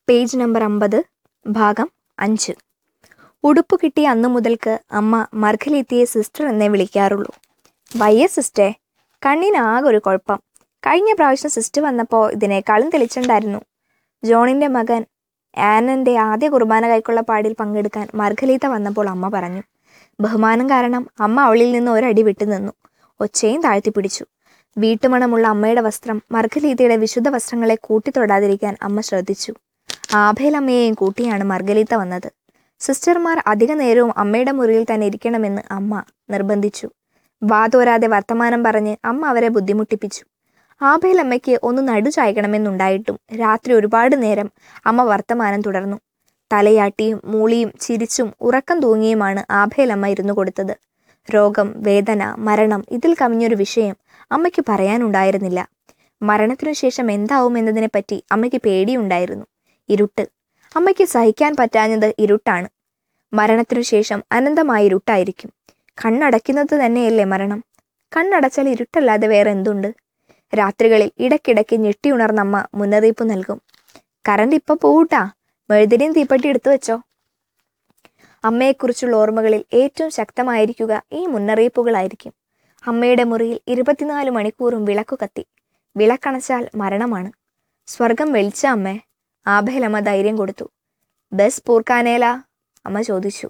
page number അമ്പത് ഭാഗം അഞ്ച് ഉടുപ്പ് കിട്ടിയ അന്നു മുതൽക്ക് അമ്മ മർഖലീത്തിയെ സിസ്റ്റർ എന്നേ വിളിക്കാറുള്ളൂ വയ്യ സിസ്റ്റേ കണ്ണിനാകെ ഒരു കുഴപ്പം കഴിഞ്ഞ പ്രാവശ്യം സിസ്റ്റർ വന്നപ്പോൾ ഇതിനേക്കാളും തെളിച്ചുണ്ടായിരുന്നു ജോണിൻ്റെ മകൻ ആനൻ്റെ ആദ്യ കുർബാന കൈക്കുള്ള പാടിൽ പങ്കെടുക്കാൻ മർഖലീത്ത വന്നപ്പോൾ അമ്മ പറഞ്ഞു ബഹുമാനം കാരണം അമ്മ അവളിൽ നിന്ന് ഒരടി വിട്ടു നിന്നു ഒച്ചയും താഴ്ത്തി പിടിച്ചു വീട്ടുമണമുള്ള അമ്മയുടെ വസ്ത്രം മർഗലീത്തയുടെ വിശുദ്ധ വസ്ത്രങ്ങളെ കൂട്ടിത്തൊടാതിരിക്കാൻ അമ്മ ശ്രദ്ധിച്ചു ആഭേലമ്മയെയും കൂട്ടിയാണ് മർഗലീത്ത വന്നത് സിസ്റ്റർമാർ അധിക നേരവും അമ്മയുടെ മുറിയിൽ തന്നെ ഇരിക്കണമെന്ന് അമ്മ നിർബന്ധിച്ചു വാതോരാതെ വർത്തമാനം പറഞ്ഞ് അമ്മ അവരെ ബുദ്ധിമുട്ടിപ്പിച്ചു ആഭേലമ്മയ്ക്ക് ഒന്ന് നടു ചായ്ക്കണമെന്നുണ്ടായിട്ടും രാത്രി ഒരുപാട് നേരം അമ്മ വർത്തമാനം തുടർന്നു തലയാട്ടിയും മൂളിയും ചിരിച്ചും ഉറക്കം തൂങ്ങിയുമാണ് ആഭേലമ്മ ഇരുന്നു കൊടുത്തത് രോഗം വേദന മരണം ഇതിൽ കവിഞ്ഞൊരു വിഷയം അമ്മയ്ക്ക് പറയാനുണ്ടായിരുന്നില്ല മരണത്തിനു ശേഷം എന്താവും എന്നതിനെപ്പറ്റി അമ്മയ്ക്ക് പേടിയുണ്ടായിരുന്നു ഇരുട്ട് അമ്മയ്ക്ക് സഹിക്കാൻ പറ്റാഞ്ഞത് ഇരുട്ടാണ് മരണത്തിനു ശേഷം അനന്തമായ ഇരുട്ടായിരിക്കും കണ്ണടയ്ക്കുന്നത് തന്നെയല്ലേ മരണം കണ്ണടച്ചാൽ ഇരുട്ടല്ലാതെ വേറെ എന്തുണ്ട് രാത്രികളിൽ ഇടയ്ക്കിടയ്ക്ക് ഞെട്ടിയുണർന്ന അമ്മ മുന്നറിയിപ്പ് നൽകും കറണ്ട് ഇപ്പൊ പോവൂട്ടാ മെഴുതിരിയും തീപ്പെട്ടി എടുത്തു വെച്ചോ അമ്മയെക്കുറിച്ചുള്ള ഓർമ്മകളിൽ ഏറ്റവും ശക്തമായിരിക്കുക ഈ മുന്നറിയിപ്പുകളായിരിക്കും അമ്മയുടെ മുറിയിൽ ഇരുപത്തിനാല് മണിക്കൂറും വിളക്കു കത്തി വിളക്കണച്ചാൽ മരണമാണ് സ്വർഗം വെളിച്ച അമ്മേ ആഭേലമ്മ ധൈര്യം കൊടുത്തു ബസ് പൂർക്കാനേല അമ്മ ചോദിച്ചു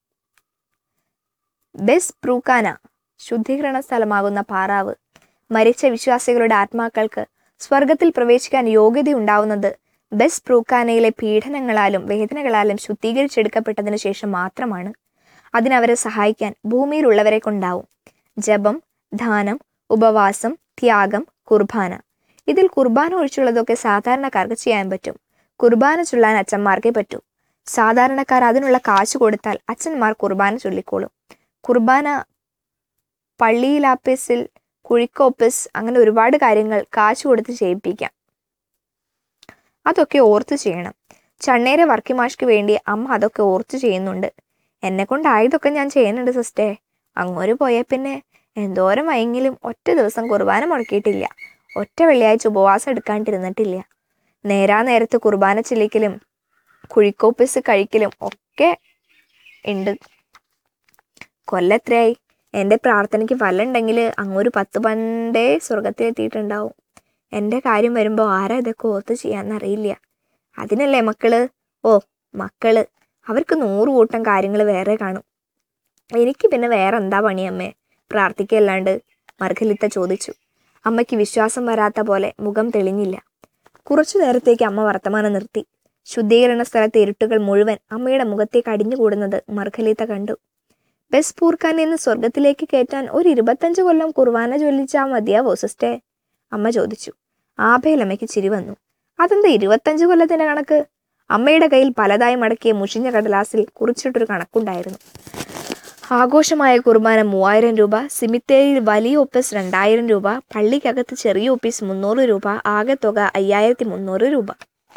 ബെസ് പ്രൂക്കാന ശുദ്ധീകരണ സ്ഥലമാകുന്ന പാറാവ് മരിച്ച വിശ്വാസികളുടെ ആത്മാക്കൾക്ക് സ്വർഗത്തിൽ പ്രവേശിക്കാൻ യോഗ്യതയുണ്ടാവുന്നത് ബെസ് പ്രൂക്കാനയിലെ പീഡനങ്ങളാലും വേദനകളാലും ശുദ്ധീകരിച്ചെടുക്കപ്പെട്ടതിനു ശേഷം മാത്രമാണ് അതിനവരെ സഹായിക്കാൻ ഭൂമിയിലുള്ളവരെ കൊണ്ടാവും ജപം ദാനം ഉപവാസം ത്യാഗം കുർബാന ഇതിൽ കുർബാന ഒഴിച്ചുള്ളതൊക്കെ സാധാരണക്കാർക്ക് ചെയ്യാൻ പറ്റും കുർബാന ചൊല്ലാൻ അച്ഛന്മാർക്കേ പറ്റൂ സാധാരണക്കാർ അതിനുള്ള കാശ് കൊടുത്താൽ അച്ഛന്മാർ കുർബാന ചൊല്ലിക്കോളും കുർബാന പള്ളിയിലാപ്പീസിൽ കുഴിക്കോപ്പിസ് അങ്ങനെ ഒരുപാട് കാര്യങ്ങൾ കാശ് കൊടുത്ത് ചെയ്യിപ്പിക്കാം അതൊക്കെ ഓർത്ത് ചെയ്യണം ചണ്ണേരെ വർക്കിമാഷ്ക്ക് വേണ്ടി അമ്മ അതൊക്കെ ഓർത്ത് ചെയ്യുന്നുണ്ട് എന്നെ കൊണ്ടായതൊക്കെ ഞാൻ ചെയ്യുന്നുണ്ട് സിസ്റ്റേ അങ്ങോട്ട് പോയ പിന്നെ എന്തോരം വൈകിലും ഒറ്റ ദിവസം കുർബാന മുടക്കിയിട്ടില്ല ഒറ്റ വെള്ളിയാഴ്ച ഉപവാസം എടുക്കാണ്ടിരുന്നിട്ടില്ല നേരാ നേരത്ത് കുർബാന ചെല്ലിക്കലും കുഴിക്കോപ്പിസ് കഴിക്കലും ഒക്കെ ഉണ്ട് കൊല്ലെത്രയായി എൻ്റെ പ്രാർത്ഥനയ്ക്ക് ഫലമുണ്ടെങ്കിൽ അങ്ങൊരു പത്ത് പണ്ടേ സ്വർഗത്തിലെത്തിയിട്ടുണ്ടാവും എൻ്റെ കാര്യം വരുമ്പോൾ ആരാ ഇതൊക്കെ ഓർത്ത് ചെയ്യാന്നറിയില്ല അതിനല്ലേ മക്കള് ഓ മക്കള് അവർക്ക് നൂറ് കൂട്ടം കാര്യങ്ങൾ വേറെ കാണും എനിക്ക് പിന്നെ വേറെ എന്താ പണി അമ്മേ പ്രാർത്ഥിക്കല്ലാണ്ട് മർഗലിത്ത ചോദിച്ചു അമ്മയ്ക്ക് വിശ്വാസം വരാത്ത പോലെ മുഖം തെളിഞ്ഞില്ല കുറച്ചു നേരത്തേക്ക് അമ്മ വർത്തമാനം നിർത്തി ശുദ്ധീകരണ സ്ഥലത്തെ ഇരുട്ടുകൾ മുഴുവൻ അമ്മയുടെ മുഖത്തേക്ക് അടിഞ്ഞുകൂടുന്നത് മർഖലീത്ത കണ്ടു ബസ് പൂർക്കാൻ എന്ന് സ്വർഗത്തിലേക്ക് കയറ്റാൻ ഒരു ഇരുപത്തഞ്ച് കൊല്ലം കുർബാന ചൊല്ലിച്ചാ മതിയാവോ സിസ്റ്റേ അമ്മ ചോദിച്ചു ആഭേലമ്മയ്ക്ക് ചിരി വന്നു അതെന്താ ഇരുപത്തഞ്ച് കൊല്ലത്തിന്റെ കണക്ക് അമ്മയുടെ കയ്യിൽ പലതായി മടക്കിയ മുഷിഞ്ഞ കടലാസിൽ കുറിച്ചിട്ടൊരു കണക്കുണ്ടായിരുന്നു ആഘോഷമായ കുർബാന മൂവായിരം രൂപ സിമിത്തേരിയിൽ വലിയ ഒപ്പീസ് രണ്ടായിരം രൂപ പള്ളിക്കകത്ത് ചെറിയ ഒപ്പീസ് മുന്നൂറ് രൂപ ആകെ തുക അയ്യായിരത്തി മുന്നൂറ് രൂപ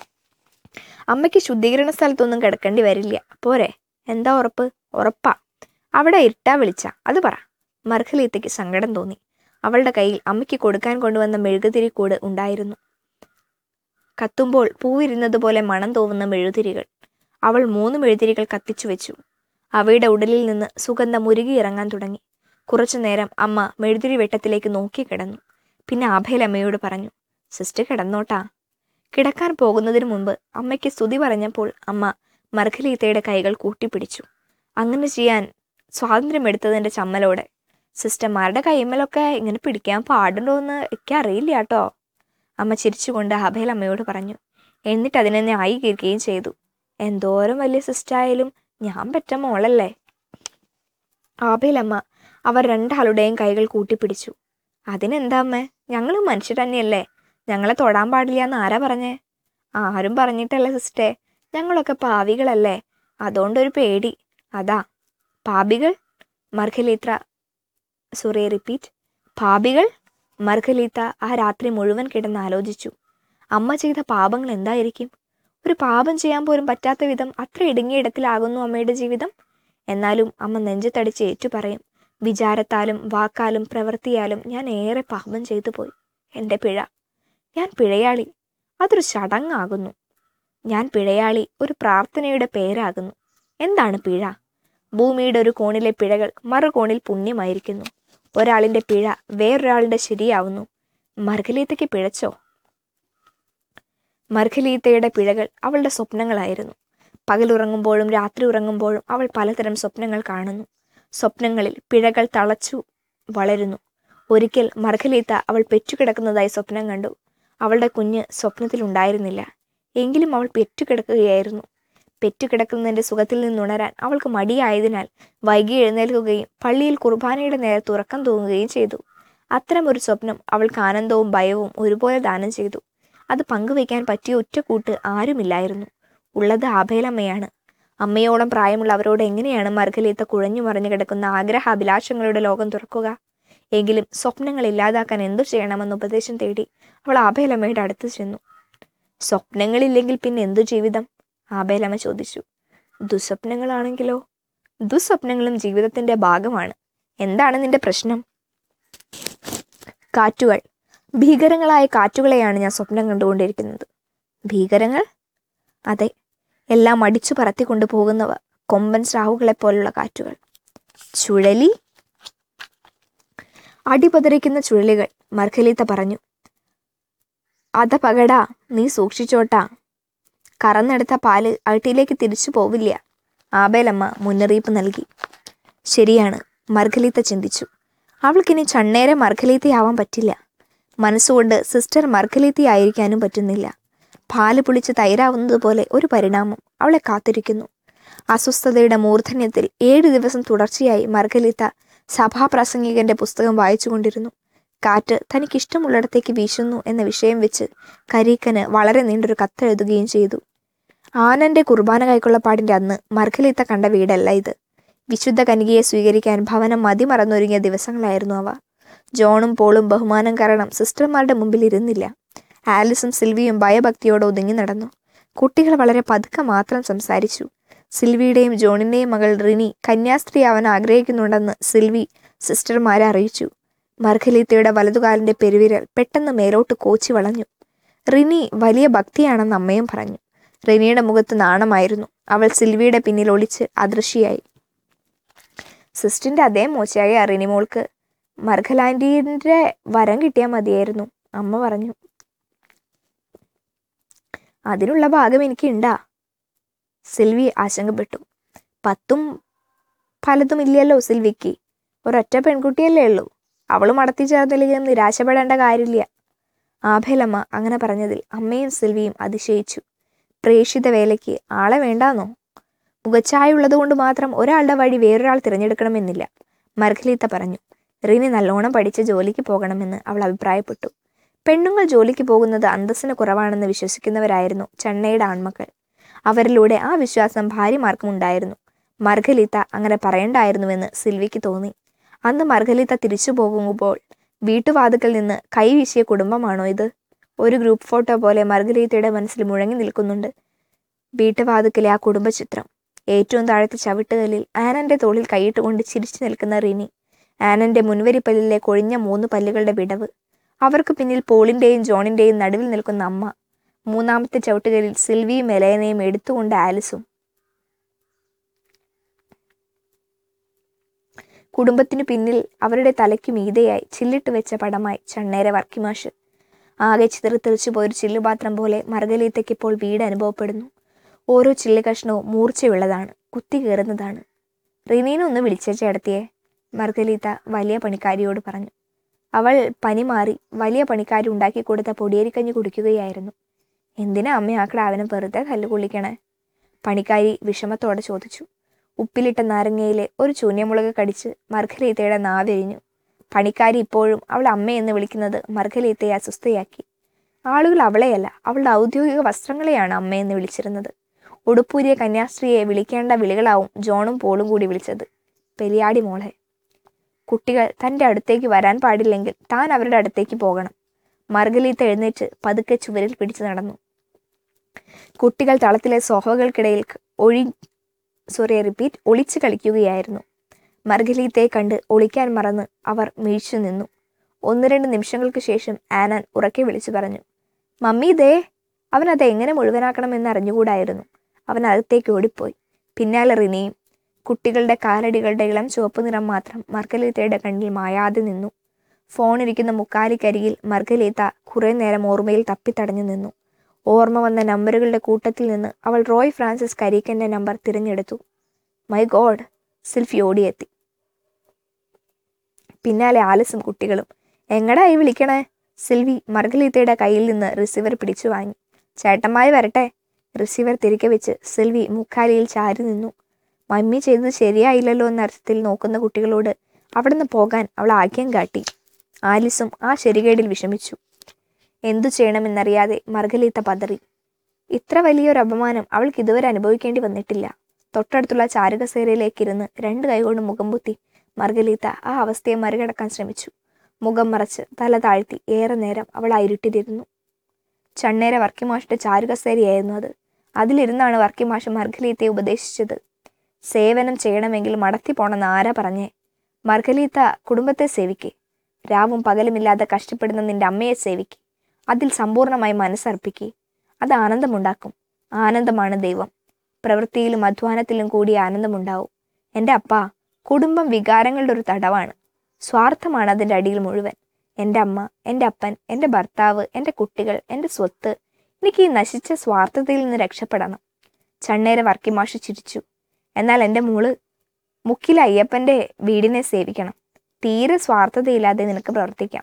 അമ്മയ്ക്ക് ശുദ്ധീകരണ സ്ഥലത്തൊന്നും കിടക്കേണ്ടി വരില്ല പോരെ എന്താ ഉറപ്പ് ഉറപ്പാ അവിടെ ഇരുട്ടാ വിളിച്ച അത് പറ മർഖലീത്തയ്ക്ക് സങ്കടം തോന്നി അവളുടെ കയ്യിൽ അമ്മയ്ക്ക് കൊടുക്കാൻ കൊണ്ടുവന്ന മെഴുകുതിരി കൂട് ഉണ്ടായിരുന്നു കത്തുമ്പോൾ പൂവിരുന്നത് പോലെ മണം തോന്നുന്ന മെഴുതിരികൾ അവൾ മൂന്ന് മെഴുതിരികൾ കത്തിച്ചു വെച്ചു അവയുടെ ഉടലിൽ നിന്ന് സുഗന്ധം ഉരുകി ഇറങ്ങാൻ തുടങ്ങി കുറച്ചു നേരം അമ്മ മെഴുതിരി വെട്ടത്തിലേക്ക് നോക്കി കിടന്നു പിന്നെ ആഭേലമ്മയോട് പറഞ്ഞു സിസ്റ്റർ കിടന്നോട്ടാ കിടക്കാൻ പോകുന്നതിന് മുമ്പ് അമ്മയ്ക്ക് സ്തുതി പറഞ്ഞപ്പോൾ അമ്മ മർഖലീത്തയുടെ കൈകൾ കൂട്ടിപ്പിടിച്ചു അങ്ങനെ ചെയ്യാൻ സ്വാതന്ത്ര്യമെടുത്തതിൻ്റെ ചമ്മലോടെ സിസ്റ്റർമാരുടെ കൈമലൊക്കെ ഇങ്ങനെ പിടിക്കാൻ പാടുണ്ടോ എന്ന് എനിക്ക് അറിയില്ല കേട്ടോ അമ്മ ചിരിച്ചുകൊണ്ട് അഭയൽ അമ്മയോട് പറഞ്ഞു എന്നിട്ട് അതിനെ ന്യായീകരിക്കുകയും ചെയ്തു എന്തോരം വലിയ സിസ്റ്റായാലും ഞാൻ പെറ്റ മോളല്ലേ ആബേലമ്മ അവർ രണ്ടാളുടെയും കൈകൾ കൂട്ടിപ്പിടിച്ചു അതിനെന്താ അമ്മേ ഞങ്ങൾ മനുഷ്യർ തന്നെയല്ലേ ഞങ്ങളെ തൊടാൻ പാടില്ല എന്ന് ആരാ പറഞ്ഞേ ആരും പറഞ്ഞിട്ടല്ലേ സിസ്റ്റേ ഞങ്ങളൊക്കെ പാവികളല്ലേ അതുകൊണ്ടൊരു പേടി അതാ പാപികൾ മർഖലീത്ര സുറേ റിപ്പീറ്റ് പാപികൾ മർഖലീത്ത ആ രാത്രി മുഴുവൻ കിടന്ന് ആലോചിച്ചു അമ്മ ചെയ്ത പാപങ്ങൾ എന്തായിരിക്കും ഒരു പാപം ചെയ്യാൻ പോലും പറ്റാത്ത വിധം അത്ര ഇടുങ്ങിയ ഇടത്തിലാകുന്നു അമ്മയുടെ ജീവിതം എന്നാലും അമ്മ നെഞ്ചത്തടിച്ച് ഏറ്റുപറയും വിചാരത്താലും വാക്കാലും പ്രവൃത്തിയാലും ഞാൻ ഏറെ പാപം ചെയ്തു പോയി എൻ്റെ പിഴ ഞാൻ പിഴയാളി അതൊരു ചടങ്ങാകുന്നു ഞാൻ പിഴയാളി ഒരു പ്രാർത്ഥനയുടെ പേരാകുന്നു എന്താണ് പിഴ ഭൂമിയുടെ ഒരു കോണിലെ പിഴകൾ മറുകോണിൽ പുണ്യമായിരിക്കുന്നു ഒരാളിന്റെ പിഴ വേറൊരാളിന്റെ ശരിയാവുന്നു മർഗലീത്തയ്ക്ക് പിഴച്ചോ മർഗലീത്തയുടെ പിഴകൾ അവളുടെ സ്വപ്നങ്ങളായിരുന്നു പകലുറങ്ങുമ്പോഴും രാത്രി ഉറങ്ങുമ്പോഴും അവൾ പലതരം സ്വപ്നങ്ങൾ കാണുന്നു സ്വപ്നങ്ങളിൽ പിഴകൾ തളച്ചു വളരുന്നു ഒരിക്കൽ മർഗലീത്ത അവൾ പെറ്റുകിടക്കുന്നതായി സ്വപ്നം കണ്ടു അവളുടെ കുഞ്ഞ് സ്വപ്നത്തിലുണ്ടായിരുന്നില്ല എങ്കിലും അവൾ പെറ്റുകിടക്കുകയായിരുന്നു പെറ്റുകിടക്കുന്നതിന്റെ സുഖത്തിൽ നിന്നുണരാൻ അവൾക്ക് മടിയായതിനാൽ വൈകി എഴുന്നേൽക്കുകയും പള്ളിയിൽ കുർബാനയുടെ നേരത്ത് ഉറക്കം തൂങ്ങുകയും ചെയ്തു അത്തരമൊരു സ്വപ്നം അവൾക്ക് ആനന്ദവും ഭയവും ഒരുപോലെ ദാനം ചെയ്തു അത് പങ്കുവയ്ക്കാൻ പറ്റിയ ഒറ്റക്കൂട്ട് ആരുമില്ലായിരുന്നു ഉള്ളത് ആഭേലമ്മയാണ് അമ്മയോളം പ്രായമുള്ള അവരോട് എങ്ങനെയാണ് മർഗലീത്ത കുഴഞ്ഞു മറിഞ്ഞു കിടക്കുന്ന ആഗ്രഹാഭിലാഷങ്ങളുടെ ലോകം തുറക്കുക എങ്കിലും സ്വപ്നങ്ങൾ ഇല്ലാതാക്കാൻ എന്തു ചെയ്യണമെന്ന് ഉപദേശം തേടി അവൾ ആഭേലമ്മയുടെ അടുത്ത് ചെന്നു സ്വപ്നങ്ങളില്ലെങ്കിൽ പിന്നെ എന്തു ജീവിതം ആബേലമ്മ ചോദിച്ചു ദുസ്വപ്നങ്ങളാണെങ്കിലോ ദുസ്വപ്നങ്ങളും ജീവിതത്തിന്റെ ഭാഗമാണ് എന്താണ് നിന്റെ പ്രശ്നം കാറ്റുകൾ ഭീകരങ്ങളായ കാറ്റുകളെയാണ് ഞാൻ സ്വപ്നം കണ്ടുകൊണ്ടിരിക്കുന്നത് ഭീകരങ്ങൾ അതെ എല്ലാം അടിച്ചു പറത്തിക്കൊണ്ടു പോകുന്നവ കൊമ്പൻ സ്രാവുകളെ പോലുള്ള കാറ്റുകൾ ചുഴലി അടിപതറിക്കുന്ന ചുഴലികൾ മർഖലീത്ത പറഞ്ഞു അത പകടാ നീ സൂക്ഷിച്ചോട്ടാ കറന്നെടുത്ത പാല് അട്ടിയിലേക്ക് തിരിച്ചു പോവില്ല ആബേലമ്മ മുന്നറിയിപ്പ് നൽകി ശരിയാണ് മർഗലീത്ത ചിന്തിച്ചു അവൾക്കിനി ചണ്ണേരെ മർഗലീത്തയാവാൻ പറ്റില്ല മനസ്സുകൊണ്ട് സിസ്റ്റർ മർഗലീത്തയായിരിക്കാനും പറ്റുന്നില്ല പാല് പുളിച്ച് തൈരാവുന്നത് പോലെ ഒരു പരിണാമം അവളെ കാത്തിരിക്കുന്നു അസ്വസ്ഥതയുടെ മൂർധന്യത്തിൽ ഏഴു ദിവസം തുടർച്ചയായി മർഗലീത്ത സഭാപ്രാസംഗികന്റെ പുസ്തകം വായിച്ചുകൊണ്ടിരുന്നു കാറ്റ് തനിക്കിഷ്ടമുള്ളിടത്തേക്ക് വീശുന്നു എന്ന വിഷയം വെച്ച് കരീക്കന് വളരെ നീണ്ടൊരു കത്തെഴുതുകയും ചെയ്തു ആനന്റെ കുർബാന കൈക്കൊള്ളപ്പാടിന്റെ അന്ന് മർഗലീത്ത കണ്ട വീടല്ല ഇത് വിശുദ്ധ കനികയെ സ്വീകരിക്കാൻ ഭവനം മതിമറന്നൊരുങ്ങിയ ദിവസങ്ങളായിരുന്നു അവ ജോണും പോളും ബഹുമാനം കാരണം സിസ്റ്റർമാരുടെ മുമ്പിൽ ഇരുന്നില്ല ആലിസും സിൽവിയും ഭയഭക്തിയോടെ ഒതുങ്ങി നടന്നു കുട്ടികൾ വളരെ പതുക്കെ മാത്രം സംസാരിച്ചു സിൽവിയുടെയും ജോണിന്റെയും മകൾ റിനി കന്യാസ്ത്രീയാവാൻ ആഗ്രഹിക്കുന്നുണ്ടെന്ന് സിൽവി സിസ്റ്റർമാരെ അറിയിച്ചു മർഖലീത്തയുടെ വലതുകാലിന്റെ പെരുവിരൽ പെട്ടെന്ന് മേലോട്ട് കോച്ചി വളഞ്ഞു റിനി വലിയ ഭക്തിയാണെന്ന് അമ്മയും പറഞ്ഞു റിനിയുടെ മുഖത്ത് നാണമായിരുന്നു അവൾ സിൽവിയുടെ പിന്നിൽ ഒളിച്ച് അദൃശ്യയായി സിസ്റ്ററിന്റെ അതേ മോശയായ റിനി മോൾക്ക് മർഖലാൻറ്റീൻ്റെ വരം കിട്ടിയാൽ മതിയായിരുന്നു അമ്മ പറഞ്ഞു അതിനുള്ള ഭാഗം എനിക്കുണ്ടാ സിൽവി ആശങ്കപ്പെട്ടു പത്തും പലതും ഇല്ലല്ലോ സിൽവിക്ക് ഒരൊറ്റ പെൺകുട്ടിയല്ലേ ഉള്ളൂ അവൾ മടത്തി ചേർന്നില്ലെങ്കിൽ നിരാശപ്പെടേണ്ട കാര്യമില്ല ആഭേലമ്മ അങ്ങനെ പറഞ്ഞതിൽ അമ്മയും സിൽവിയും അതിശയിച്ചു പ്രേക്ഷിത വേലയ്ക്ക് ആളെ വേണ്ടാന്നോ മുഖച്ഛായുള്ളത് കൊണ്ട് മാത്രം ഒരാളുടെ വഴി വേറൊരാൾ തിരഞ്ഞെടുക്കണമെന്നില്ല മർഖലീത്ത പറഞ്ഞു റിനി നല്ലോണം പഠിച്ച് ജോലിക്ക് പോകണമെന്ന് അവൾ അഭിപ്രായപ്പെട്ടു പെണ്ണുങ്ങൾ ജോലിക്ക് പോകുന്നത് അന്തസ്സിന് കുറവാണെന്ന് വിശ്വസിക്കുന്നവരായിരുന്നു ചെന്നൈയുടെ ആൺമക്കൾ അവരിലൂടെ ആ വിശ്വാസം ഭാര്യമാർക്കും ഉണ്ടായിരുന്നു മർഗലീത്ത അങ്ങനെ പറയണ്ടായിരുന്നുവെന്ന് സിൽവിക്ക് തോന്നി അന്ന് മർഗലീത്ത തിരിച്ചു പോകുമ്പോൾ വീട്ടുവാതുക്കൽ നിന്ന് കൈവീശിയ കുടുംബമാണോ ഇത് ഒരു ഗ്രൂപ്പ് ഫോട്ടോ പോലെ മർഗലീത്തയുടെ മനസ്സിൽ മുഴങ്ങി നിൽക്കുന്നുണ്ട് വീട്ടുവാതുക്കലെ ആ കുടുംബചിത്രം ഏറ്റവും താഴത്തെ ചവിട്ടുകല്ലിൽ ആനന്റെ തോളിൽ കൈയിട്ടുകൊണ്ട് ചിരിച്ചു നിൽക്കുന്ന റിനി ആനന്റെ മുൻവരിപ്പല്ലിലെ കൊഴിഞ്ഞ മൂന്ന് പല്ലുകളുടെ വിടവ് അവർക്ക് പിന്നിൽ പോളിന്റെയും ജോണിന്റെയും നടുവിൽ നിൽക്കുന്ന അമ്മ മൂന്നാമത്തെ ചവിട്ടുകലിൽ സിൽവിയും എലയനയും എടുത്തുകൊണ്ട് ആലിസും കുടുംബത്തിനു പിന്നിൽ അവരുടെ തലയ്ക്ക് മീതെയായി ചില്ലിട്ട് വെച്ച പടമായി ചണ്ണേര വർക്കിമാഷ് ആകെ ചിതറിത്തെറിച്ചു പോയൊരു ചില്ലുപാത്രം പോലെ മർഗലീത്തയ്ക്ക് ഇപ്പോൾ വീട് അനുഭവപ്പെടുന്നു ഓരോ ചില്ല് കഷ്ണവും മൂർച്ചയുള്ളതാണ് കുത്തി കയറുന്നതാണ് റിനീനെ ഒന്ന് വിളിച്ചേ ചേട്ടത്തിയെ മർഗലീത്ത വലിയ പണിക്കാരിയോട് പറഞ്ഞു അവൾ പനി മാറി വലിയ പണിക്കാരി ഉണ്ടാക്കി കൊടുത്ത പൊടിയേരിക്കഞ്ഞി കുടിക്കുകയായിരുന്നു എന്തിനാ അമ്മ ആ ക്രാവിനെ വെറുതെ കല്ല് കൊള്ളിക്കണേ പണിക്കാരി വിഷമത്തോടെ ചോദിച്ചു ഉപ്പിലിട്ട നാരങ്ങയിലെ ഒരു ചൂന്യമുളക് കടിച്ച് മർഗലീത്തയുടെ നാവെരിഞ്ഞു പണിക്കാരി ഇപ്പോഴും അവൾ അമ്മയെന്ന് വിളിക്കുന്നത് മർഗലീത്തയെ അസ്വസ്ഥയാക്കി ആളുകൾ അവളെയല്ല അവളുടെ ഔദ്യോഗിക വസ്ത്രങ്ങളെയാണ് അമ്മയെന്ന് വിളിച്ചിരുന്നത് ഉടുപ്പൂരിയ കന്യാസ്ത്രീയെ വിളിക്കേണ്ട വിളികളാവും ജോണും പോളും കൂടി വിളിച്ചത് പെരിയാടി മോളെ കുട്ടികൾ തൻ്റെ അടുത്തേക്ക് വരാൻ പാടില്ലെങ്കിൽ താൻ അവരുടെ അടുത്തേക്ക് പോകണം മർഗലീത്ത എഴുന്നേറ്റ് പതുക്കെ ചുവരിൽ പിടിച്ചു നടന്നു കുട്ടികൾ തളത്തിലെ സോഫകൾക്കിടയിൽ ഒഴി സോറി റിപ്പീറ്റ് ഒളിച്ചു കളിക്കുകയായിരുന്നു മർഗലീത്തയെ കണ്ട് ഒളിക്കാൻ മറന്ന് അവർ വീഴ്ചു നിന്നു ഒന്ന് രണ്ട് നിമിഷങ്ങൾക്ക് ശേഷം ആനൻ ഉറക്കെ വിളിച്ചു പറഞ്ഞു മമ്മി ദേ അവൻ അത് എങ്ങനെ മുഴുവനാക്കണമെന്ന് അറിഞ്ഞുകൂടായിരുന്നു അവൻ അകത്തേക്ക് ഓടിപ്പോയി പിന്നാലെ റിനിയും കുട്ടികളുടെ കാലടികളുടെ ഇളം ചുവപ്പ് നിറം മാത്രം മർഗലീത്തയുടെ കണ്ണിൽ മായാതെ നിന്നു ഫോണിരിക്കുന്ന മുക്കാലിക്കരികിൽ മർഗലീത്ത കുറേ നേരം ഓർമ്മയിൽ തപ്പിത്തടഞ്ഞു നിന്നു ഓർമ്മ വന്ന നമ്പറുകളുടെ കൂട്ടത്തിൽ നിന്ന് അവൾ റോയ് ഫ്രാൻസിസ് കരീക്കന്റെ നമ്പർ തിരഞ്ഞെടുത്തു മൈ ഗോഡ് സിൽഫി ഓടിയെത്തി പിന്നാലെ ആലസും കുട്ടികളും എങ്ങടായി വിളിക്കണേ സിൽവി മർഗലീത്തയുടെ കയ്യിൽ നിന്ന് റിസീവർ പിടിച്ചു വാങ്ങി ചേട്ടന്മാര് വരട്ടെ റിസീവർ തിരികെ വെച്ച് സിൽവി മുക്കാലിയിൽ ചാരി നിന്നു മമ്മി ചെയ്തത് ശരിയായില്ലല്ലോ എന്ന അർത്ഥത്തിൽ നോക്കുന്ന കുട്ടികളോട് അവിടുന്ന് പോകാൻ അവൾ ആഗ്യം കാട്ടി ആലിസും ആ ശരികേടിൽ വിഷമിച്ചു എന്തു ചെയ്യണമെന്നറിയാതെ മർഗലീത്ത പതറി ഇത്ര വലിയൊരു അപമാനം അവൾക്ക് ഇതുവരെ അനുഭവിക്കേണ്ടി വന്നിട്ടില്ല തൊട്ടടുത്തുള്ള ചാരുകസേരയിലേക്കിരുന്ന് രണ്ട് കൈകൊണ്ട് മുഖം പൊത്തി മർഗലീത്ത ആ അവസ്ഥയെ മറികടക്കാൻ ശ്രമിച്ചു മുഖം മറച്ച് തല താഴ്ത്തി ഏറെ നേരം അവൾ ആ ഇരുട്ടിലിരുന്നു ചണ്ണേര വർക്കിമാഷിന്റെ ചാരുകസേരയായിരുന്നു അത് അതിലിരുന്നാണ് വർക്കിമാഷ് മർഗലീത്തയെ ഉപദേശിച്ചത് സേവനം ചെയ്യണമെങ്കിൽ മടത്തി പോണെന്ന് ആരാ പറഞ്ഞേ മർഗലീത്ത കുടുംബത്തെ സേവിക്കേ രാവും പകലുമില്ലാതെ കഷ്ടപ്പെടുന്ന നിന്റെ അമ്മയെ സേവിക്കേ അതിൽ സമ്പൂർണ്ണമായി മനസ്സർപ്പിക്കേ അത് ആനന്ദമുണ്ടാക്കും ആനന്ദമാണ് ദൈവം പ്രവൃത്തിയിലും അധ്വാനത്തിലും കൂടി ആനന്ദമുണ്ടാവും എൻ്റെ അപ്പ കുടുംബം വികാരങ്ങളുടെ ഒരു തടവാണ് സ്വാർത്ഥമാണ് അതിൻ്റെ അടിയിൽ മുഴുവൻ എൻ്റെ അമ്മ എൻ്റെ അപ്പൻ എൻ്റെ ഭർത്താവ് എൻ്റെ കുട്ടികൾ എൻ്റെ സ്വത്ത് എനിക്ക് ഈ നശിച്ച സ്വാർത്ഥതയിൽ നിന്ന് രക്ഷപ്പെടണം ചണ്ണേര വർക്കിമാഷ് ചിരിച്ചു എന്നാൽ എൻ്റെ മോള് മുക്കിലെ അയ്യപ്പൻ്റെ വീടിനെ സേവിക്കണം തീരെ സ്വാർത്ഥതയില്ലാതെ നിനക്ക് പ്രവർത്തിക്കാം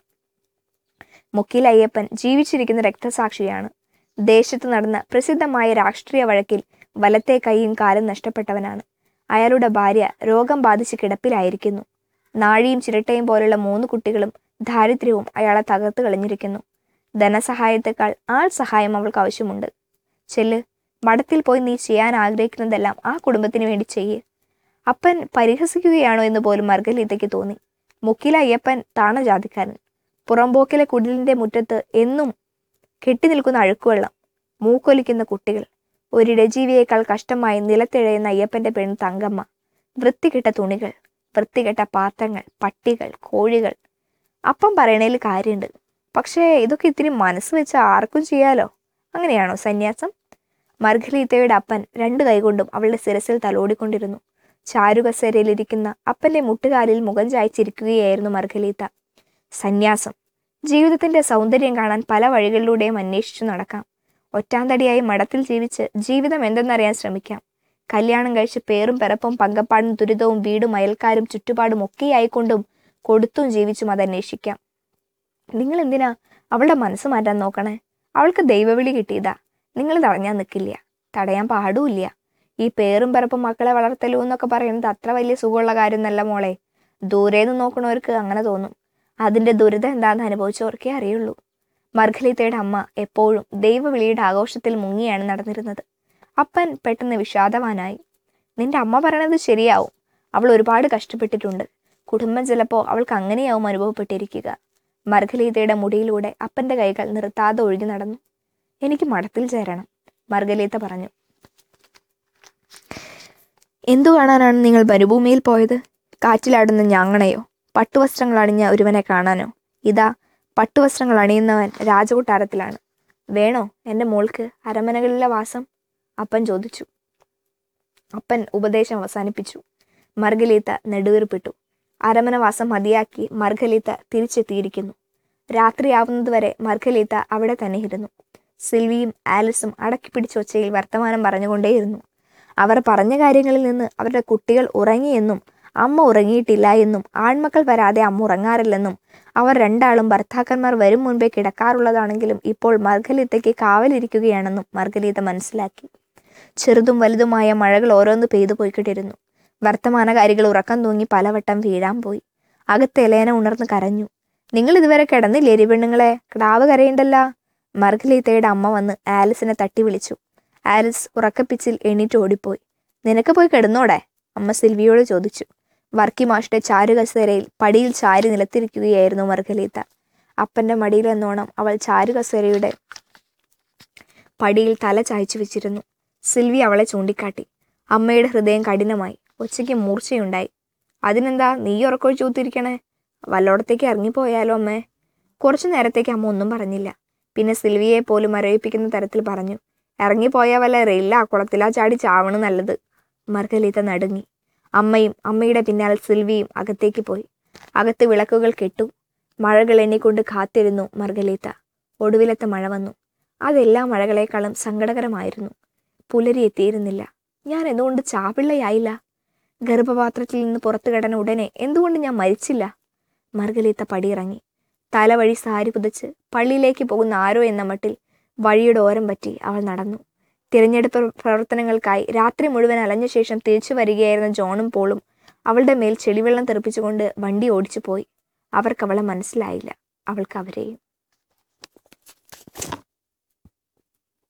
മുക്കിലെ അയ്യപ്പൻ ജീവിച്ചിരിക്കുന്ന രക്തസാക്ഷിയാണ് ദേശത്ത് നടന്ന പ്രസിദ്ധമായ രാഷ്ട്രീയ വഴക്കിൽ വലത്തെ കൈയും കാലും നഷ്ടപ്പെട്ടവനാണ് അയാളുടെ ഭാര്യ രോഗം ബാധിച്ച് കിടപ്പിലായിരിക്കുന്നു നാഴിയും ചിരട്ടയും പോലുള്ള മൂന്ന് കുട്ടികളും ദാരിദ്ര്യവും അയാളെ തകർത്ത് കളഞ്ഞിരിക്കുന്നു ധനസഹായത്തെക്കാൾ ആൾ സഹായം അവൾക്ക് ആവശ്യമുണ്ട് ചെല്ല് മഠത്തിൽ പോയി നീ ചെയ്യാൻ ആഗ്രഹിക്കുന്നതെല്ലാം ആ കുടുംബത്തിന് വേണ്ടി ചെയ്യ് അപ്പൻ പരിഹസിക്കുകയാണോ എന്ന് പോലും മർഗലീതയ്ക്ക് തോന്നി മുക്കിലെ അയ്യപ്പൻ താണ ജാതിക്കാരൻ പുറമ്പോക്കിലെ കുടിലിന്റെ മുറ്റത്ത് എന്നും കെട്ടി നിൽക്കുന്ന അഴുക്കുവെള്ളം മൂക്കൊലിക്കുന്ന കുട്ടികൾ ഒരിടജീവിയേക്കാൾ കഷ്ടമായി നിലത്തിഴയുന്ന അയ്യപ്പന്റെ പെണ്ണ് തങ്കമ്മ വൃത്തികെട്ട തുണികൾ വൃത്തികെട്ട പാത്രങ്ങൾ പട്ടികൾ കോഴികൾ അപ്പം പറയണേൽ കാര്യമുണ്ട് പക്ഷേ ഇതൊക്കെ ഇത്തിരി മനസ്സ് വെച്ച് ആർക്കും ചെയ്യാലോ അങ്ങനെയാണോ സന്യാസം മർഗലീത്തയുടെ അപ്പൻ രണ്ടു കൈകൊണ്ടും അവളുടെ ശിരസിൽ തലോടിക്കൊണ്ടിരുന്നു ചാരുകസേരയിലിരിക്കുന്ന അപ്പന്റെ മുട്ടുകാലിൽ മുഖം ചായച്ചിരിക്കുകയായിരുന്നു മർഗലീത്ത സന്യാസം ജീവിതത്തിന്റെ സൗന്ദര്യം കാണാൻ പല വഴികളിലൂടെയും അന്വേഷിച്ചു നടക്കാം ഒറ്റാന്തടിയായി മഠത്തിൽ ജീവിച്ച് ജീവിതം എന്തെന്നറിയാൻ ശ്രമിക്കാം കല്യാണം കഴിച്ച് പേറും പിറപ്പും പങ്കപ്പാടും ദുരിതവും വീടും അയൽക്കാരും ചുറ്റുപാടും ഒക്കെയായിക്കൊണ്ടും കൊടുത്തും ജീവിച്ചും അത് അന്വേഷിക്കാം നിങ്ങൾ എന്തിനാ അവളുടെ മനസ്സ് മാറ്റാൻ നോക്കണേ അവൾക്ക് ദൈവവിളി കിട്ടിയതാ നിങ്ങൾ തടഞ്ഞാൽ നിൽക്കില്ല തടയാൻ പാടുമില്ല ഈ പേറും പിറപ്പും മക്കളെ വളർത്തലൂ എന്നൊക്കെ പറയുന്നത് അത്ര വലിയ സുഖമുള്ള കാര്യമൊന്നല്ല മോളെ ദൂരേന്ന് നോക്കണവർക്ക് അങ്ങനെ തോന്നും അതിന്റെ ദുരിതം എന്താണെന്ന് അനുഭവിച്ചവർക്കേ അറിയുള്ളൂ മർഗലീത്തയുടെ അമ്മ എപ്പോഴും ദൈവവിളിയുടെ ആഘോഷത്തിൽ മുങ്ങിയാണ് നടന്നിരുന്നത് അപ്പൻ പെട്ടെന്ന് വിഷാദവാനായി നിന്റെ അമ്മ പറയണത് ശരിയാവും അവൾ ഒരുപാട് കഷ്ടപ്പെട്ടിട്ടുണ്ട് കുടുംബം ചിലപ്പോൾ അവൾക്ക് അങ്ങനെയാവും അനുഭവപ്പെട്ടിരിക്കുക മർഗലീതയുടെ മുടിയിലൂടെ അപ്പന്റെ കൈകൾ നിർത്താതെ ഒഴുകി നടന്നു എനിക്ക് മഠത്തിൽ ചേരണം മർഗലീത്ത പറഞ്ഞു എന്തു കാണാനാണ് നിങ്ങൾ മരുഭൂമിയിൽ പോയത് കാറ്റിലാടുന്ന ഞാങ്ങണയോ പട്ടുവസ്ത്രങ്ങൾ അണിഞ്ഞ ഒരുവനെ കാണാനോ ഇതാ പട്ടുവസ്ത്രങ്ങൾ അണിയുന്നവൻ രാജകൊട്ടാരത്തിലാണ് വേണോ എൻ്റെ മോൾക്ക് അരമനകളിലെ വാസം അപ്പൻ ചോദിച്ചു അപ്പൻ ഉപദേശം അവസാനിപ്പിച്ചു മർഗലീത്ത നെടുവീർപ്പിട്ടു അരമനവാസം മതിയാക്കി മർഗലീത്ത തിരിച്ചെത്തിയിരിക്കുന്നു രാത്രിയാവുന്നതുവരെ മർഗലീത്ത അവിടെ തന്നെ ഇരുന്നു സിൽവിയും ആലിസും അടക്കി പിടിച്ച ഒച്ചയിൽ വർത്തമാനം പറഞ്ഞുകൊണ്ടേയിരുന്നു അവർ പറഞ്ഞ കാര്യങ്ങളിൽ നിന്ന് അവരുടെ കുട്ടികൾ ഉറങ്ങിയെന്നും അമ്മ ഉറങ്ങിയിട്ടില്ല എന്നും ആൺമക്കൾ വരാതെ അമ്മ ഉറങ്ങാറില്ലെന്നും അവർ രണ്ടാളും ഭർത്താക്കന്മാർ വരും മുൻപേ കിടക്കാറുള്ളതാണെങ്കിലും ഇപ്പോൾ മർഗലീത്തയ്ക്ക് കാവലിരിക്കുകയാണെന്നും മർഗലീത്ത മനസ്സിലാക്കി ചെറുതും വലുതുമായ മഴകൾ ഓരോന്ന് പെയ്തു പോയിക്കിട്ടിരുന്നു വർത്തമാനകാരികൾ ഉറക്കം തൂങ്ങി പലവട്ടം വീഴാൻ പോയി അകത്ത് എലേന ഉണർന്ന് കരഞ്ഞു നിങ്ങൾ ഇതുവരെ കിടന്നില്ലേ എരിപെണ്ണുങ്ങളെ കിടാവ് കരയുണ്ടല്ല മർഗലീത്തയുടെ അമ്മ വന്ന് ആലിസിനെ തട്ടി വിളിച്ചു ആലിസ് ഉറക്കപ്പിച്ചിൽ എണീറ്റ് ഓടിപ്പോയി നിനക്ക് പോയി കിടന്നോടെ അമ്മ സിൽവിയോട് ചോദിച്ചു വർക്കി മാഷിന്റെ ചാരുകസേരയിൽ പടിയിൽ ചാരി നിലത്തിരിക്കുകയായിരുന്നു മർഗലീത്ത അപ്പന്റെ മടിയിൽ എന്നോണം അവൾ ചാരുകസേരയുടെ പടിയിൽ തല ചായച്ചു വെച്ചിരുന്നു സിൽവി അവളെ ചൂണ്ടിക്കാട്ടി അമ്മയുടെ ഹൃദയം കഠിനമായി ഒച്ചയ്ക്ക് മൂർച്ചയുണ്ടായി അതിനെന്താ നീ ഉറക്കൊഴിച്ച് കൂത്തിരിക്കണേ വല്ലോടത്തേക്ക് ഇറങ്ങിപ്പോയാലോ അമ്മേ കുറച്ചു നേരത്തേക്ക് അമ്മ ഒന്നും പറഞ്ഞില്ല പിന്നെ സിൽവിയെ പോലും മരവിപ്പിക്കുന്ന തരത്തിൽ പറഞ്ഞു ഇറങ്ങിപ്പോയ വല്ല റെയിലാ കുളത്തിലാ ചാടി ചാവണ് നല്ലത് മർഗലീത്ത നടുങ്ങി അമ്മയും അമ്മയുടെ പിന്നാലെ സിൽവിയും അകത്തേക്ക് പോയി അകത്ത് വിളക്കുകൾ കെട്ടു മഴകൾ എണ്ണിക്കൊണ്ട് കാത്തിരുന്നു മർഗലീത്ത ഒടുവിലത്തെ മഴ വന്നു അതെല്ലാ മഴകളെക്കാളും സങ്കടകരമായിരുന്നു പുലരി എത്തിയിരുന്നില്ല ഞാൻ എന്തുകൊണ്ട് ചാപിള്ളയായില്ല ഗർഭപാത്രത്തിൽ നിന്ന് പുറത്തു കിടന്ന ഉടനെ എന്തുകൊണ്ട് ഞാൻ മരിച്ചില്ല മർഗലീത്ത പടിയിറങ്ങി തലവഴി സാരി പുതച്ച് പള്ളിയിലേക്ക് പോകുന്ന ആരോ എന്ന മട്ടിൽ വഴിയുടെ ഓരം പറ്റി അവൾ നടന്നു തിരഞ്ഞെടുപ്പ് പ്രവർത്തനങ്ങൾക്കായി രാത്രി മുഴുവൻ അലഞ്ഞ ശേഷം തിരിച്ചു വരികയായിരുന്ന ജോണും പോളും അവളുടെ മേൽ ചെളിവെള്ളം തെറിപ്പിച്ചുകൊണ്ട് വണ്ടി ഓടിച്ചു പോയി അവർക്ക് അവളെ മനസ്സിലായില്ല അവൾക്ക് അവരെയും